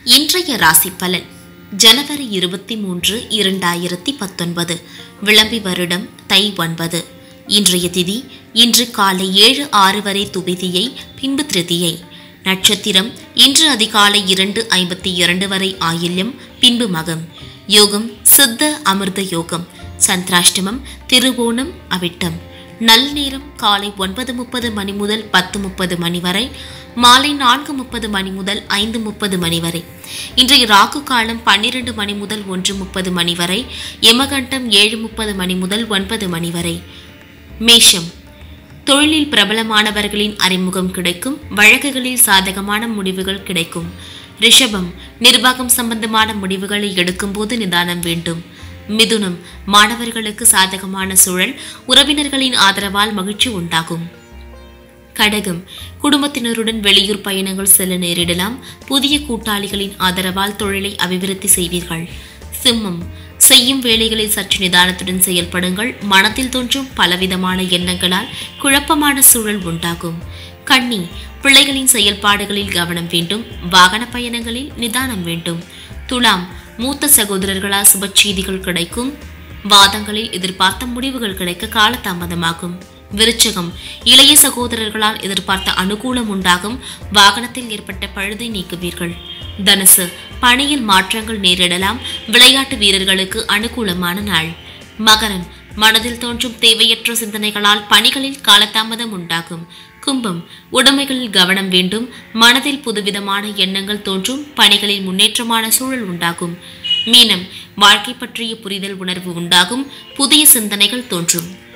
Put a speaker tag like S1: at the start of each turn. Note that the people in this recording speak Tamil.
S1: இன்றைய ராசி பலன் ஜனவரி இருபத்தி மூன்று இரண்டாயிரத்தி பத்தொன்பது விளம்பி வருடம் தை ஒன்பது இன்றைய திதி இன்று காலை ஏழு ஆறு வரை துபிதியை பின்பு திருதியை நட்சத்திரம் இன்று அதிகாலை இரண்டு ஐம்பத்தி இரண்டு வரை ஆயில்யம் பின்பு மகம் யோகம் சித்த அமிர்த யோகம் சந்திராஷ்டமம் திருவோணம் அவிட்டம் நல் நேரம் காலை ஒன்பது முப்பது மணி முதல் பத்து முப்பது மணி வரை மாலை நான்கு முப்பது மணி முதல் ஐந்து முப்பது மணி வரை இன்றைய ராகு காலம் பன்னிரண்டு மணி முதல் ஒன்று முப்பது மணி வரை யமகண்டம் ஏழு முப்பது மணி முதல் ஒன்பது மணி வரை மேஷம் தொழிலில் பிரபலமானவர்களின் அறிமுகம் கிடைக்கும் வழக்குகளில் சாதகமான முடிவுகள் கிடைக்கும் ரிஷபம் நிர்வாகம் சம்பந்தமான முடிவுகளை எடுக்கும்போது நிதானம் வேண்டும் மிதுனம் மாணவர்களுக்கு சாதகமான சூழல் உறவினர்களின் ஆதரவால் மகிழ்ச்சி உண்டாகும் கடகம் குடும்பத்தினருடன் வெளியூர் பயணங்கள் செல்ல நேரிடலாம் புதிய கூட்டாளிகளின் ஆதரவால் தொழிலை அபிவிருத்தி செய்வீர்கள் சிம்மம் செய்யும் வேலைகளில் சற்று நிதானத்துடன் செயல்படுங்கள் மனத்தில் தோன்றும் பலவிதமான எண்ணங்களால் குழப்பமான சூழல் உண்டாகும் கன்னி பிள்ளைகளின் செயல்பாடுகளில் கவனம் வேண்டும் வாகன பயணங்களில் நிதானம் வேண்டும் துலாம் மூத்த சகோதரர்களால் சுப செய்திகள் கிடைக்கும் வாதங்களில் எதிர்பார்த்த முடிவுகள் கிடைக்க காலதாமதமாகும் விருச்சகம் இளைய சகோதரர்களால் எதிர்பார்த்த அனுகூலம் உண்டாகும் வாகனத்தில் ஏற்பட்ட பழுதை நீக்குவீர்கள் தனுசு பணியில் மாற்றங்கள் நேரிடலாம் விளையாட்டு வீரர்களுக்கு அனுகூலமான நாள் மகரம் மனதில் தோன்றும் தேவையற்ற சிந்தனைகளால் பணிகளில் காலதாமதம் உண்டாகும் கும்பம் உடைமைகளில் கவனம் வேண்டும் மனதில் புதுவிதமான எண்ணங்கள் தோன்றும் பணிகளில் முன்னேற்றமான சூழல் உண்டாகும் மீனம் வாழ்க்கை பற்றிய புரிதல் உணர்வு உண்டாகும் புதிய சிந்தனைகள் தோன்றும்